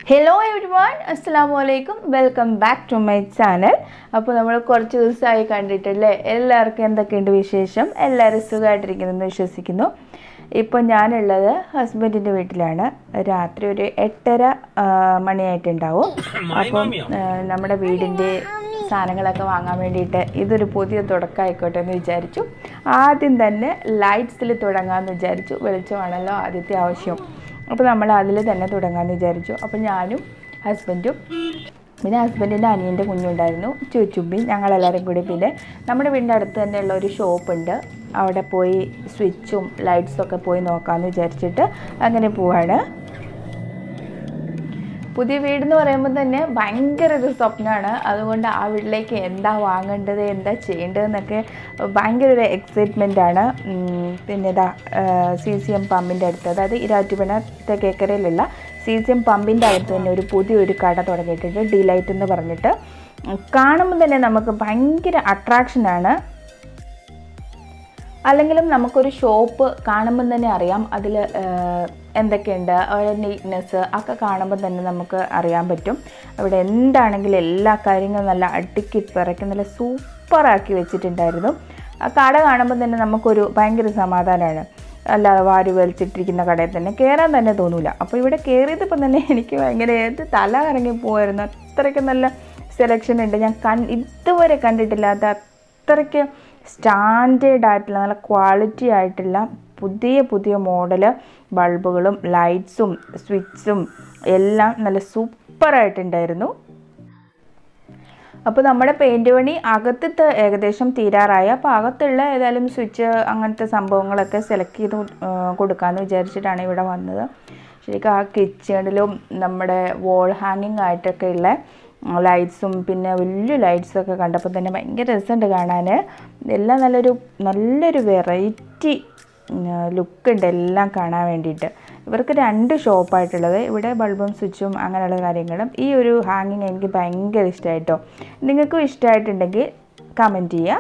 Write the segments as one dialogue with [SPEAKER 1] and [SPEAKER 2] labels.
[SPEAKER 1] hello every everyone അസ്സാം വലൈക്കും welcome back to my channel അപ്പോൾ നമ്മൾ കുറച്ച് ദിവസമായി കണ്ടിട്ടല്ലേ എല്ലാവർക്കും എന്തൊക്കെയുണ്ട് വിശേഷം എല്ലാവരും സുഖമായിട്ടിരിക്കുന്നെന്ന് വിശ്വസിക്കുന്നു ഇപ്പോൾ ഞാനുള്ളത് ഹസ്ബൻഡിൻ്റെ വീട്ടിലാണ് രാത്രി ഒരു എട്ടര ആ, മണിയായിട്ടുണ്ടാവും അപ്പം ആ, നമ്മുടെ വീടിൻ്റെ സാധനങ്ങളൊക്കെ വാങ്ങാൻ വേണ്ടിയിട്ട് ഇതൊരു പുതിയ തുടക്കമായിക്കോട്ടെ എന്ന് വിചാരിച്ചു ആദ്യം തന്നെ ലൈറ്റ്സിൽ തുടങ്ങാമെന്ന് വിചാരിച്ചു വെളിച്ചമാണല്ലോ ആദ്യത്തെ ആവശ്യം അപ്പോൾ നമ്മൾ അതിൽ തന്നെ തുടങ്ങാമെന്ന് വിചാരിച്ചു അപ്പോൾ ഞാനും ഹസ്ബൻഡും പിന്നെ ഹസ്ബൻഡിൻ്റെ അനിയൻ്റെ കുഞ്ഞുണ്ടായിരുന്നു ചുച്ചുമ്പി ഞങ്ങളെല്ലാവരും കൂടി പിന്നെ നമ്മുടെ വീടിൻ്റെ അടുത്ത് തന്നെയുള്ള ഒരു ഷോപ്പുണ്ട് അവിടെ പോയി സ്വിച്ചും ലൈറ്റ്സൊക്കെ പോയി നോക്കാമെന്ന് വിചാരിച്ചിട്ട് അങ്ങനെ പോവാണ് പുതിയ വീട് എന്ന് പറയുമ്പോൾ തന്നെ ഭയങ്കര ഒരു സ്വപ്നമാണ് അതുകൊണ്ട് ആ വീട്ടിലേക്ക് എന്താ വാങ്ങേണ്ടത് എന്താ ചെയ്യേണ്ടതെന്നൊക്കെ ഭയങ്കര ഒരു എക്സൈറ്റ്മെൻ്റ് ആണ് ഉം, പിന്നെ ഇതാ സി സി എം പമ്പിൻ്റെ അടുത്ത് അതായത് ഇരാറ്റുപണ തെക്കേക്കരയിലുള്ള സി സി എം പമ്പിൻ്റെ അടുത്ത് തന്നെ ഒരു പുതിയൊരു കട തുടങ്ങിയിട്ടുണ്ട് ഡിലൈറ്റ് എന്ന് പറഞ്ഞിട്ട് ഉം, കാണുമ്പോൾ തന്നെ നമുക്ക് ഭയങ്കര അട്രാക്ഷനാണ് അല്ലെങ്കിലും നമുക്കൊരു ഷോപ്പ് കാണുമ്പം തന്നെ അറിയാം അതിൽ എന്തൊക്കെയുണ്ട് നീറ്റ്നെസ് ഒക്കെ കാണുമ്പോൾ തന്നെ നമുക്ക് അറിയാൻ പറ്റും അവിടെ എന്താണെങ്കിലും എല്ലാ കാര്യങ്ങളും നല്ല അടുക്കി പിറക്കി നല്ല സൂപ്പറാക്കി വെച്ചിട്ടുണ്ടായിരുന്നു ആ കട കാണുമ്പോൾ തന്നെ നമുക്കൊരു ഭയങ്കര സമാധാനമാണ് അല്ലാതെ വാരി വലിച്ചിട്ടിരിക്കുന്ന കടയിൽ തന്നെ കയറാൻ തന്നെ തോന്നൂല അപ്പോൾ ഇവിടെ കയറിയതിപ്പോൾ തന്നെ എനിക്ക് ഭയങ്കര ഏത് തല കറങ്ങി പോകായിരുന്നു അത്രയ്ക്ക് നല്ല സെലക്ഷൻ ഉണ്ട് ഞാൻ കൺ ഇതുവരെ കണ്ടിട്ടില്ലാത്ത അത്രയ്ക്ക് സ്റ്റാൻഡേർഡ് ആയിട്ടുള്ള നല്ല ക്വാളിറ്റി ആയിട്ടുള്ള പുതിയ പുതിയ മോഡൽ ബൾബുകളും ലൈറ്റ്സും സ്വിച്ചും എല്ലാം നല്ല സൂപ്പറായിട്ടുണ്ടായിരുന്നു അപ്പോൾ നമ്മുടെ പെയിൻറ് പണി അകത്തത്തെ ഏകദേശം തീരാറായി അപ്പോൾ അകത്തുള്ള ഏതായാലും സ്വിച്ച് അങ്ങനത്തെ സംഭവങ്ങളൊക്കെ സെലക്ട് ചെയ്ത് ആ, കൊടുക്കാമെന്ന് വിചാരിച്ചിട്ടാണ് ഇവിടെ വന്നത് ശരിക്കും ആ കിച്ചണിലും നമ്മുടെ വോൾ ഹാങ്ങിങ് ആയിട്ടൊക്കെ ഉള്ള ലൈറ്റ്സും പിന്നെ വലിയ ലൈറ്റ്സൊക്കെ കണ്ടപ്പോൾ തന്നെ ഭയങ്കര രസമുണ്ട് കാണാൻ എല്ലാം നല്ലൊരു നല്ലൊരു വെറൈറ്റി ലുക്ക് ഉണ്ട് എല്ലാം കാണാൻ വേണ്ടിയിട്ട് ഇവർക്ക് രണ്ട് ഷോപ്പായിട്ടുള്ളത് ഇവിടെ ബൾബും സ്വിച്ചും അങ്ങനെയുള്ള കാര്യങ്ങളും ഈ ഒരു ഹാങ്ങിങ് എനിക്ക് ഭയങ്കര ഇഷ്ടമായിട്ടോ നിങ്ങൾക്കും ഇഷ്ടമായിട്ടുണ്ടെങ്കിൽ കമൻറ്റ് ചെയ്യുക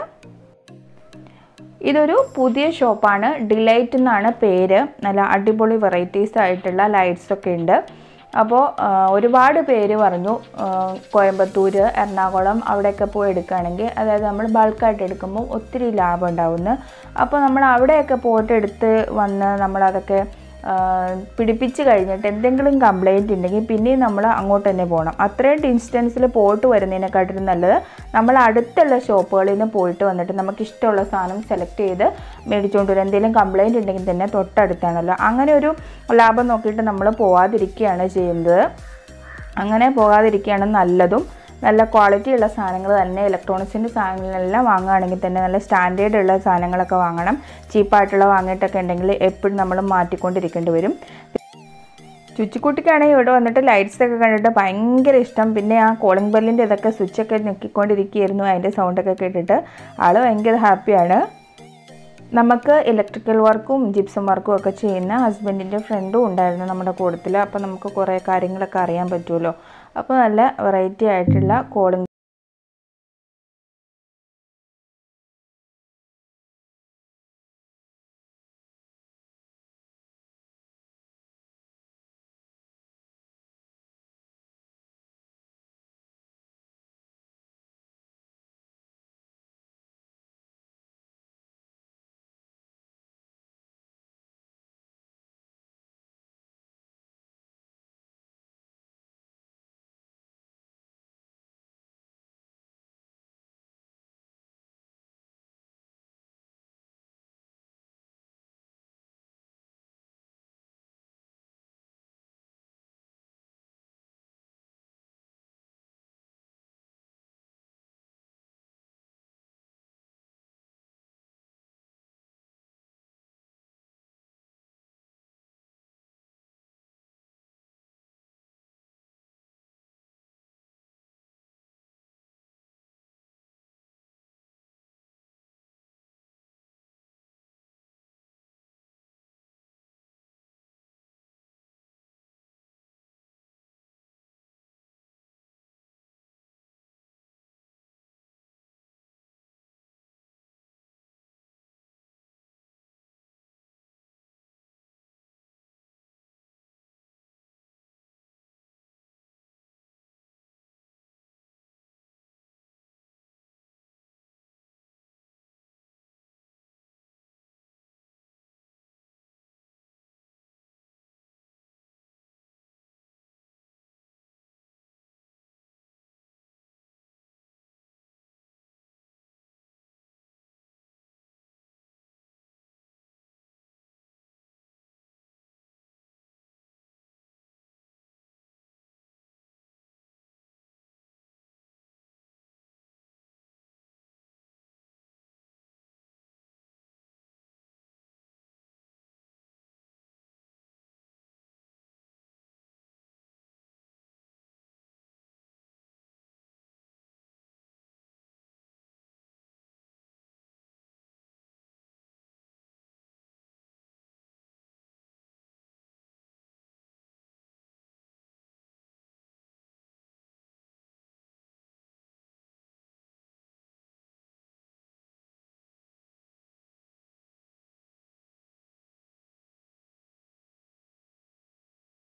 [SPEAKER 1] ഇതൊരു പുതിയ ഷോപ്പാണ് ഡിലൈറ്റ് എന്നാണ് പേര് നല്ല അടിപൊളി വെറൈറ്റീസ് ആയിട്ടുള്ള ലൈറ്റ്സ് ഒക്കെ ഉണ്ട് അപ്പോൾ ആ, ഒരുപാട് പേര് പറഞ്ഞു ആ, കോയമ്പത്തൂർ എറണാകുളം അവിടെയൊക്കെ പോയി എടുക്കുകയാണെങ്കിൽ അതായത് നമ്മൾ ബൾക്കായിട്ട് എടുക്കുമ്പോൾ ഒത്തിരി ലാഭം ഉണ്ടാവുന്നു അപ്പോൾ നമ്മൾ അവിടെയൊക്കെ പോയിട്ട് എടുത്ത് വന്ന് നമ്മളതൊക്കെ ആ, പിടിപ്പിച്ച് കഴിഞ്ഞിട്ട് എന്തെങ്കിലും കംപ്ലൈൻറ്റ് ഉണ്ടെങ്കിൽ പിന്നെയും നമ്മൾ അങ്ങോട്ട് തന്നെ പോകണം അത്രയും ഡിസ്റ്റൻസിൽ പോയിട്ട് വരുന്നതിനെക്കാട്ടിലും നല്ലത് നമ്മൾ അടുത്തുള്ള ഷോപ്പുകളിൽ നിന്ന് പോയിട്ട് വന്നിട്ട് നമുക്ക് ഇഷ്ടമുള്ള സാധനം സെലക്ട് ചെയ്ത് മേടിച്ചുകൊണ്ട് വരും എന്തെങ്കിലും കംപ്ലൈൻറ്റ് ഉണ്ടെങ്കിൽ തന്നെ തൊട്ടടുത്താണല്ലോ അങ്ങനെ ഒരു ലാഭം നോക്കിയിട്ട് നമ്മൾ പോവാതിരിക്കുകയാണ് ചെയ്യുന്നത് അങ്ങനെ പോകാതിരിക്കുകയാണ് നല്ലതും നല്ല ക്വാളിറ്റി ഉള്ള സാധനങ്ങൾ തന്നെ ഇലക്ട്രോണിക്സിൻ്റെ സാധനങ്ങളെല്ലാം വാങ്ങുകയാണെങ്കിൽ തന്നെ നല്ല സ്റ്റാൻഡേർഡ് ഉള്ള സാധനങ്ങളൊക്കെ വാങ്ങണം ചീപ്പായിട്ടുള്ള വാങ്ങിയിട്ടൊക്കെ ഉണ്ടെങ്കിൽ എപ്പോഴും നമ്മൾ മാറ്റിക്കൊണ്ടിരിക്കേണ്ടി വരും ചുച്ചിക്കുട്ടിക്കാണെങ്കിൽ ഇവിടെ വന്നിട്ട് ലൈറ്റ്സ് ഒക്കെ കണ്ടിട്ട് ഭയങ്കര ഇഷ്ടം പിന്നെ ആ കോളിംഗ് ബെല്ലിൻ്റെ ഇതൊക്കെ സ്വിച്ചൊക്കെ ഞെക്കിക്കൊണ്ടിരിക്കുകയായിരുന്നു അതിൻ്റെ സൗണ്ടൊക്കെ കേട്ടിട്ട് ആൾ ഭയങ്കര ഹാപ്പിയാണ് നമുക്ക് ഇലക്ട്രിക്കൽ വർക്കും ജിപ്സം വർക്കും ഒക്കെ ചെയ്യുന്ന ഹസ്ബൻഡിൻ്റെ ഫ്രണ്ടും ഉണ്ടായിരുന്നു നമ്മുടെ കൂട്ടത്തിൽ അപ്പോൾ നമുക്ക് കുറേ കാര്യങ്ങളൊക്കെ അറിയാൻ പറ്റുമല്ലോ അപ്പോൾ നല്ല വെറൈറ്റി ആയിട്ടുള്ള കോളിംഗ്